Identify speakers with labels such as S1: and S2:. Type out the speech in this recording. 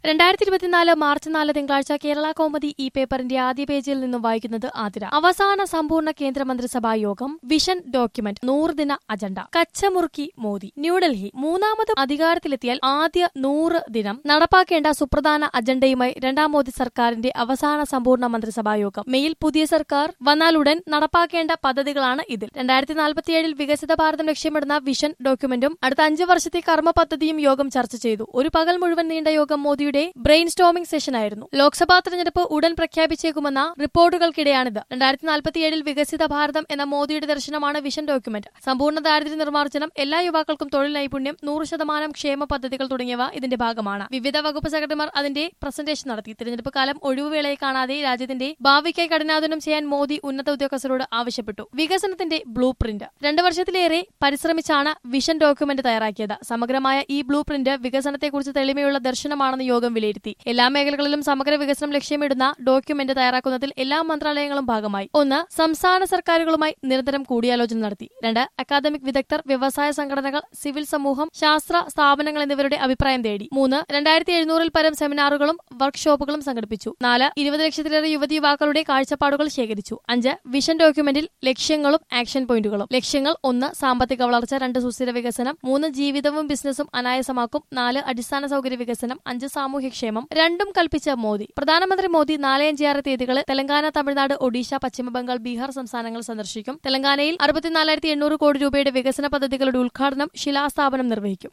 S1: രണ്ടായിരത്തി ഇരുപത്തിനാല് മാർച്ച് നാല് തിങ്കളാഴ്ച കേരള കോമതി ഈ പേപ്പറിന്റെ ആദ്യ പേജിൽ നിന്നും വായിക്കുന്നത് ആതിര അവസാന സമ്പൂർണ്ണ കേന്ദ്രമന്ത്രിസഭാ യോഗം വിഷൻ ഡോക്യുമെന്റ് നൂറ് ദിന അജണ്ട കച്ചമുറുക്കി മോദി ന്യൂഡൽഹി മൂന്നാമത് അധികാരത്തിലെത്തിയാൽ ആദ്യ നൂറ് ദിനം നടപ്പാക്കേണ്ട സുപ്രധാന അജണ്ടയുമായി രണ്ടാം മോദി സർക്കാരിന്റെ അവസാന സമ്പൂർണ്ണ മന്ത്രിസഭാ യോഗം മെയിൽ പുതിയ സർക്കാർ വന്നാലുടൻ നടപ്പാക്കേണ്ട പദ്ധതികളാണ് ഇതിൽ രണ്ടായിരത്തി നാൽപ്പത്തിയേഴിൽ വികസിത ഭാരതം ലക്ഷ്യമിടുന്ന വിഷൻ ഡോക്യുമെന്റും അടുത്ത അഞ്ച് വർഷത്തെ കർമ്മ പദ്ധതിയും യോഗം ചർച്ച ചെയ്തു ഒരു പകൽ മുഴുവൻ നീണ്ട യോഗം മോദിയുടെ ബ്രെയിൻ സ്റ്റോമിംഗ് സെഷനായിരുന്നു ലോക്സഭാ തെരഞ്ഞെടുപ്പ് ഉടൻ പ്രഖ്യാപിച്ചേക്കുമെന്ന റിപ്പോർട്ടുകൾക്കിടെയാണിത് രണ്ടായിരത്തി നാൽപ്പത്തിയേഴിൽ വികസിത ഭാരതം എന്ന മോദിയുടെ ദർശനമാണ് വിഷൻ ഡോക്യുമെന്റ് സമ്പൂർണ്ണ ദാരിദ്ര്യ നിർമ്മാർജ്ജനം എല്ലാ യുവാക്കൾക്കും തൊഴിൽ നൈപുണ്യം നൂറ് ശതമാനം ക്ഷേമ പദ്ധതികൾ തുടങ്ങിയവ ഇതിന്റെ ഭാഗമാണ് വിവിധ വകുപ്പ് സെക്രട്ടറിമാർ അതിന്റെ പ്രസന്റേഷൻ നടത്തി തിരഞ്ഞെടുപ്പ് കാലം ഒഴിവുവേളയെ കാണാതെ രാജ്യത്തിന്റെ ഭാവിക്കായി കഠിനാധ്വാനം ചെയ്യാൻ മോദി ഉന്നത ഉദ്യോഗസ്ഥരോട് ആവശ്യപ്പെട്ടു വികസനത്തിന്റെ ബ്ലൂ പ്രിന്റ് രണ്ടു വർഷത്തിലേറെ പരിശ്രമിച്ചാണ് വിഷൻ ഡോക്യുമെന്റ് തയ്യാറാക്കിയത് സമഗ്രമായ ഈ ബ്ലൂ പ്രിന്റ് വികസനത്തെക്കുറിച്ച് തെളിമയുള്ള ദർശനമാണെന്ന് യോഗം വിലയിരുത്തി എല്ലാ മേഖലകളിലും സമഗ്ര വികസനം ലക്ഷ്യമിടുന്ന ഡോക്യുമെന്റ് തയ്യാറാക്കുന്നതിൽ എല്ലാ മന്ത്രാലയങ്ങളും ഭാഗമായി ഒന്ന് സംസ്ഥാന സർക്കാരുകളുമായി നിരന്തരം കൂടിയാലോചന നടത്തി രണ്ട് അക്കാദമിക് വിദഗ്ധർ വ്യവസായ സംഘടനകൾ സിവിൽ സമൂഹം ശാസ്ത്ര സ്ഥാപനങ്ങൾ എന്നിവരുടെ അഭിപ്രായം തേടി മൂന്ന് രണ്ടായിരത്തി എഴുന്നൂറിൽ പരം സെമിനാറുകളും വർക്ക്ഷോപ്പുകളും സംഘടിപ്പിച്ചു നാല് ഇരുപത് ലക്ഷത്തിലേറെ യുവതി യുവാക്കളുടെ കാഴ്ചപ്പാടുകൾ ശേഖരിച്ചു അഞ്ച് വിഷൻ ഡോക്യുമെന്റിൽ ലക്ഷ്യങ്ങളും ആക്ഷൻ പോയിന്റുകളും ലക്ഷ്യങ്ങൾ ഒന്ന് സാമ്പത്തിക വളർച്ച രണ്ട് സുസ്ഥിര വികസനം മൂന്ന് ജീവിതവും ബിസിനസ്സും അനായാസമാക്കും നാല് അടിസ്ഥാന സൗകര്യ വികസനം അഞ്ച് സാമൂഹ്യക്ഷേമം രണ്ടും കൽപ്പിച്ച മോദി പ്രധാനമന്ത്രി മോദി നാല് അഞ്ചാറ് തീയതികളിൽ തെലങ്കാന തമിഴ്നാട് ഒഡീഷ പശ്ചിമബംഗാൾ ബീഹാർ സംസ്ഥാനങ്ങൾ സന്ദർശിക്കും തെലങ്കാനയിൽ അറുപത്തിനാലായിരത്തി എണ്ണൂറ് കോടി രൂപയുടെ വികസന പദ്ധതികളുടെ ഉദ്ഘാടനം ശിലാസ്ഥാപനം നിർവഹിക്കും